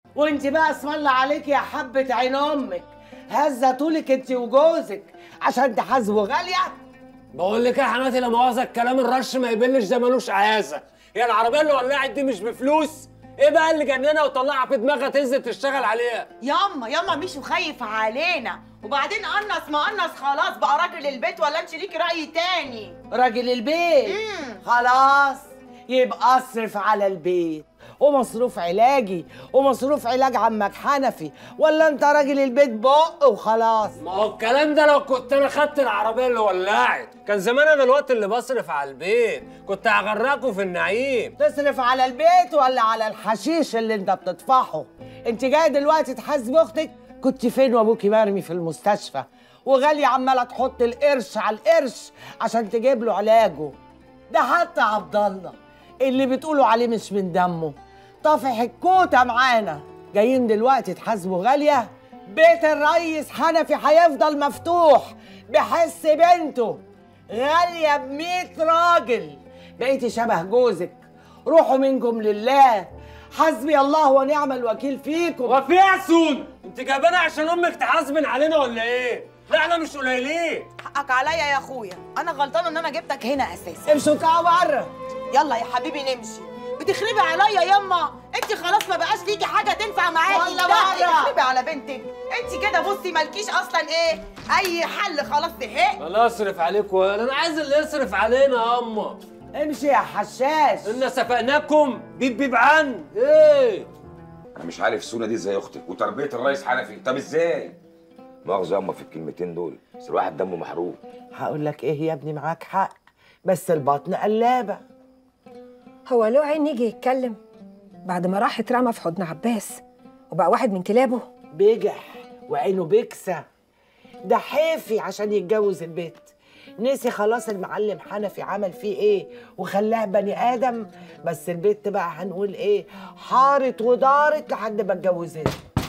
وانت بقى اسم الله عليك يا حبة عين امك هزة طولك انت وجوزك عشان تحاسبوا غالية بقول لك يا حماتي لا مؤاخذه الكلام الرش ما يبلش ده ملوش عازه هي العربيه اللي ولعت دي مش بفلوس ايه بقى اللي جننها وطلعها في دماغها تنزل تشتغل عليها ياما ياما مشوا خايف علينا وبعدين قنص ما قنص خلاص بقى راجل البيت ولا انت ليكي راي تاني راجل البيت خلاص يبقى اصرف على البيت ومصروف علاجي ومصروف علاج عمك حنفي ولا انت راجل البيت بق وخلاص ما هو الكلام ده لو كنت انا خدت العربيه اللي ولعت كان زمان انا الوقت اللي بصرف على البيت كنت هغرقكم في النعيم تصرف على البيت ولا على الحشيش اللي انت بتطفحه انت جاي دلوقتي تحاسب اختك كنت فين وابوكي مرمي في المستشفى وغالية عمالة تحط القرش على القرش عشان تجيب له علاجه ده حتى عبد الله اللي بتقولوا عليه مش من دمه طافح الكوته معانا جايين دلوقتي تحاسبوا غالية بيت الريس حنفي هيفضل مفتوح بحس بنته غالية بمية راجل بقيتي شبه جوزك روحوا منكم لله حسبي الله ونعم الوكيل فيكم وفي يا سون انت جايبانا عشان امك تحاسبن علينا ولا ايه لا احنا مش قليلين حقك عليا يا اخويا انا غلطانه ان انا جبتك هنا اساسا امشوا تعالوا بره يلا يا حبيبي نمشي بتخربي عليا ياما انت خلاص ما بقاش ليكي حاجه تنفع معاكي يلا لا بره. تخربي على بنتك انت كده بصي مالكيش اصلا ايه اي حل خلاص زهقت انا اصرف عليكم انا عايز اللي يصرف علينا يا اما امشي يا حشاش ان سفقناكم بيب بيب عن ايه انا مش عارف سونا دي ازاي اختك وتربيه الريس حنفي طب ازاي مؤاخذه ياما في الكلمتين دول بس الواحد دمه محروق هقول لك ايه يا ابني معاك حق بس البطن قلابه هو له عين يجي يتكلم بعد ما راح اترمى في حضن عباس وبقى واحد من كلابه بجح وعينه بكسه ده حيفي عشان يتجوز البيت نسي خلاص المعلم حنفي عمل فيه ايه وخلاه بني ادم بس البيت بقى هنقول ايه حارت ودارت لحد ما اتجوزت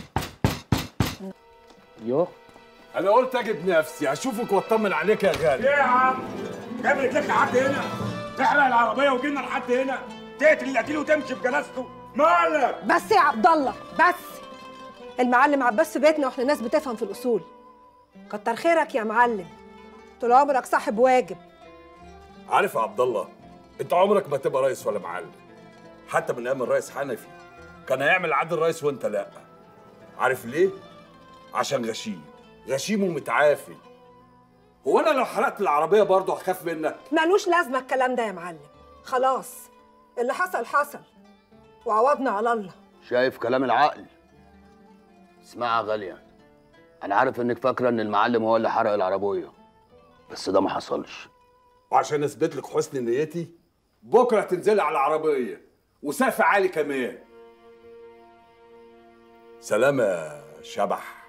يوه انا قلت اجد نفسي اشوفك واطمن عليك يا غالي ايه يا عم؟ جايب رجلك لحد هنا تحرق العربية وجينا لحد هنا تقتل القتيل وتمشي بجنازته مالك؟ بس يا عبد الله بس المعلم عباس في بيتنا واحنا ناس بتفهم في الاصول كتر خيرك يا معلم طول عمرك صاحب واجب عارف يا عبد الله انت عمرك ما تبقى رئيس ولا معلم حتى من ايام الرئيس حنفي كان هيعمل عدل رئيس وانت لا عارف ليه عشان غشيم غشيم ومتعافي هو انا لو حرقت العربيه برضه هخاف منك ملوش لازمه الكلام ده يا معلم خلاص اللي حصل حصل وعوضنا على الله شايف كلام العقل اسمعي يا غالية أنا عارف إنك فاكرة إن المعلم هو اللي حرق العربية بس ده ما حصلش وعشان اثبت لك حسن نيتي بكره تنزلي على العربيه وسقف عالي كمان سلام يا شبح